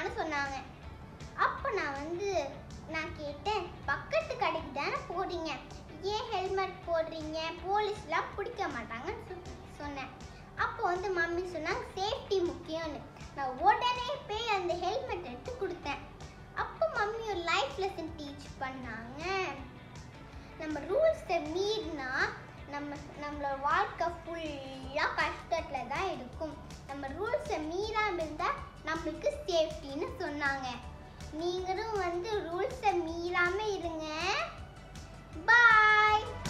போடுங்கன்னு சொன்னாங்க அப்போ நான் வந்து நான் கேட்டேன் பக்கத்து கடைக்கு தானே போறீங்க ஏன் ஹெல்மெட் போடுறீங்க போலீஸ்லாம் பிடிக்க மாட்டாங்கன்னு சொ- சொன்னேன் அப்போ வந்து மம்மி சொன்னாங்க சேஃப்டி முக்கியம்னு நான் உடனே போய் அந்த ஹெல்மெட் எடுத்து கொடுத்தேன் அப்போ மம்மி ஒரு லைஃப் லெசன் டீச் பண்ணாங்க நம்ம ரூல்ஸை மீறினா நம்ம நம்மளோட வாழ்க்கை ஃபுல்லாக கஷ்டத்தில் தான் இருக்கும் நம்ம ரூல்ஸை மீறாமல் இருந்தால் நம்மளுக்கு சேஃப்டின்னு சொன்னாங்க நீங்களும் வந்து ரூல்ஸை மீறாமல் இருங்க பாய்